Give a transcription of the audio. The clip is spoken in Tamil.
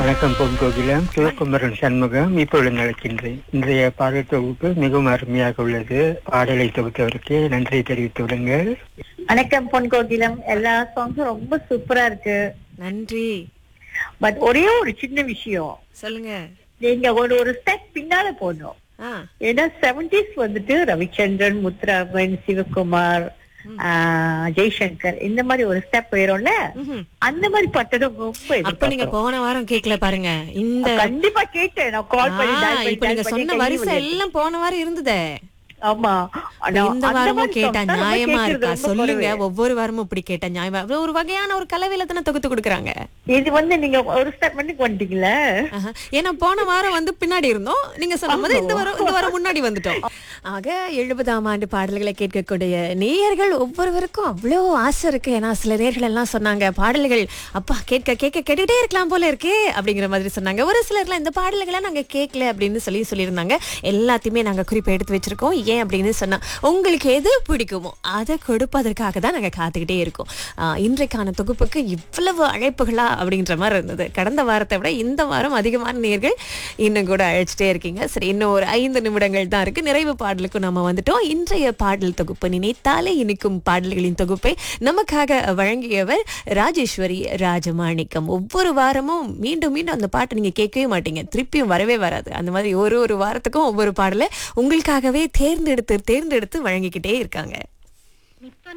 வணக்கம் பொன் கோகிலம் சிவகுமரன் சண்முகம் இப்பொழுது நடக்கின்றேன் இன்றைய பாடல் தொகுப்பு மிகவும் அருமையாக உள்ளது பாடலை தொகுத்தவருக்கு நன்றி தெரிவித்து விடுங்கள் வணக்கம் பொன் கோகிலம் எல்லா சாங்ஸும் ரொம்ப சூப்பரா இருக்கு நன்றி பட் ஒரே ஒரு சின்ன விஷயம் சொல்லுங்க நீங்க ஒரு ஒரு ஸ்டெப் பின்னால போகணும் ஆ ஏன்னா செவன்டிஸ் வந்துட்டு ரவிச்சந்திரன் முத்துராமன் சிவகுமார் ஆஹ், ஜெய்சங்கர் இந்த மாதிரி ஒரு ஸ்டெப் போயிடும்ல ம்ஹும். அந்த மாதிரி பட்டதும் ரொம்ப அப்ப நீங்க எதிர்பார்க்கிறோம். போன வாரம் கேக்கல பாருங்க இந்த கண்டிப்பா கேட்டேன் நான் கால் பண்ணி ஆ, dial பண்ணி, இப்ப dial நீங்க பண்ணி சொன்ன கை வரிசை விழுந்துச்சு. எல்லாம் போன வாரம் இருந்ததே ஆமா ஆனா இந்த அந்த வாரமும் மாதிரி கேட்டா songs தான் ரொம்ப நியாயமா கேட்கறது இருக்கா ரொம்ப சொல்லுங்க குறைவு. ஒவ்வொரு வாரமும் இப்படி கேட்டா நியாயமா அது ஒரு வகையான ஒரு கலவையில தானே தொகுத்து கொடுக்குறாங்க இது வந்து நீங்க ஒரு ஸ்டெப் பண்ணி வந்துட்டீங்கல்ல ஆஹா. ஏன்னா போன வாரம் வந்து பின்னாடி இருந்தோம் நீங்க சொன்ன போது இந்த வாரம் இந்த வாரம் முன்னாடி வந்துட்டோம் ஆக எழுபதாம் ஆண்டு பாடல்களை கேட்கக்கூடிய நேயர்கள் ஒவ்வொருவருக்கும் அவ்வளோ ஆசை இருக்கு ஏன்னா சில நேயர்கள் எல்லாம் சொன்னாங்க பாடல்கள் அப்பா கேட்க கேட்க கேட்டுட்டே இருக்கலாம் போல இருக்கே அப்படிங்கிற மாதிரி சொன்னாங்க ஒரு சிலர்லாம் இந்த பாடல்களை நாங்க கேட்கல அப்படின்னு சொல்லி சொல்லியிருந்தாங்க எல்லாத்தையுமே நாங்க குறிப்பு எடுத்து வச்சிருக்கோம் ஏன் அப்படின்னு சொன்னா உங்களுக்கு எது பிடிக்குமோ அதை கொடுப்பதற்காக தான் நாங்க காத்துக்கிட்டே இருக்கோம் ஆஹ் இன்றைக்கான தொகுப்புக்கு இவ்வளவு அழைப்புகளா அப்படின்ற மாதிரி இருந்தது கடந்த வாரத்தை விட இந்த வாரம் அதிகமான நேர்கள் இன்னும் கூட அழைச்சிட்டே இருக்கீங்க சரி இன்னும் ஒரு ஐந்து நிமிடங்கள் தான் இருக்கு நிறைவு பாடலுக்கும் நம்ம வந்துட்டோம் இன்றைய பாடல் தொகுப்பு நினைத்தாலே இனிக்கும் பாடல்களின் தொகுப்பை நமக்காக வழங்கியவர் ராஜேஸ்வரி ராஜமாணிக்கம் ஒவ்வொரு வாரமும் மீண்டும் மீண்டும் அந்த பாட்டை நீங்க கேட்கவே மாட்டீங்க திருப்பியும் வரவே வராது அந்த மாதிரி ஒரு ஒரு வாரத்துக்கும் ஒவ்வொரு பாடலை உங்களுக்காகவே தேர்ந்தெடுத்து தேர்ந்தெடுத்து வழங்கிக்கிட்டே இருக்காங்க